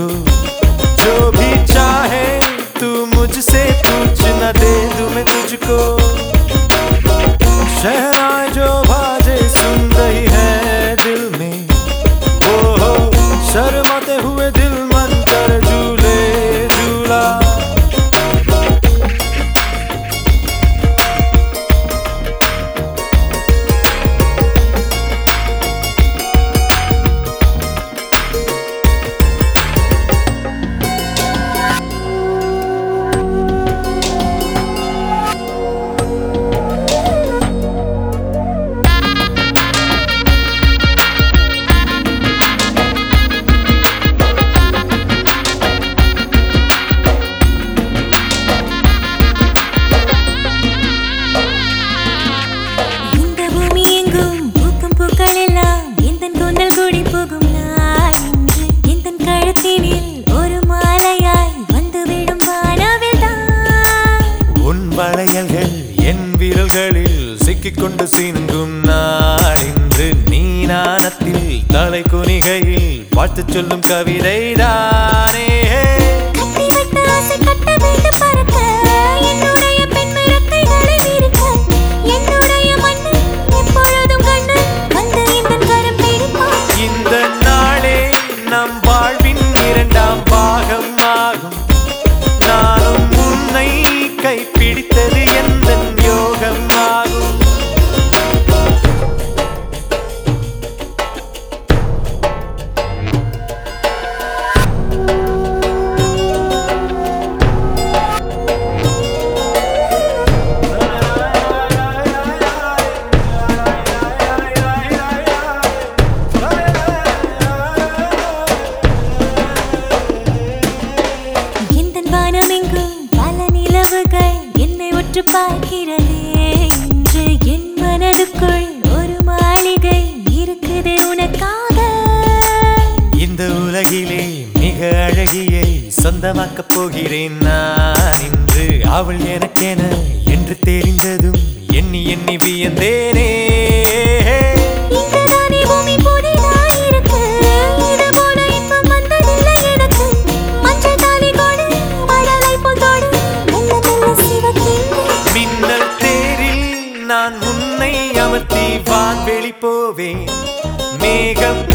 जो भी चाहे तू मुझसे पूछ न दे दूं मैं तुझको शहनाई जो बाजे सुन रही है दिल में वो हो शर्माते हुए दिल मन कर झूले झूला இந்த பூமி எங்கும் பூக்கும் பூக்கள் எல்லாம் எந்தன் கூந்தல் கூடி போகும் நாள் இன்று எந்தன் கழுத்தினில் ஒரு மாலையாய் வந்துவிடும் வானவில் தான் உன் வளையல்கள் என் விரல்களில் சிக்கிக்கொண்டு சினுங்கும் நாள் இன்று நீ நாணத்தில் தலை குனிகையில் வாழ்த்து சொல்லும் கவிதை தானே கட்டி வைத்த ஆசை கட்ட வேண்டும் பறக்க என்னுடைய பெண்மை ரெக்கைகளை விரிக்க என்னுடைய மண்ணு எப்பொழுதும் கண்ணு வந்து இந்த கரம் பிடிப்பான் இந்த நாளே நம் வாழ்வின் இரண்டாம் பாகம் ஆகும் நானும் உன்னை கைப்பிடித்தது எந்த யோகம் ஆகும் எந்தன் வானமெங்கும் பல நிலவுகள் என்னை உற்று பார்க்கிறதே இன்று என் மனதுக்குள் ஒரு மாளிகை இருக்குது உனக்காக இந்த உலகிலே மிக அழகியை சொந்தமாக்கப் போகிறேன் நான் இன்று அவள் எனக்கென என்று தெரிந்ததும் எண்ணி எண்ணி வியந்தேனே இங்குதானே பூமி புதிதாய் இருக்கு. இது போல இன்பம் வந்ததில்லை எனக்கு. மஞ்சள் தாலி கொடு, மழலை போல் தொடு, மெல்ல மெல்ல சிவக்கின்றேன். மின்னல் தேரில் நான் உன்னை அமர்த்தி வான்வெளி போவேன் மேகம்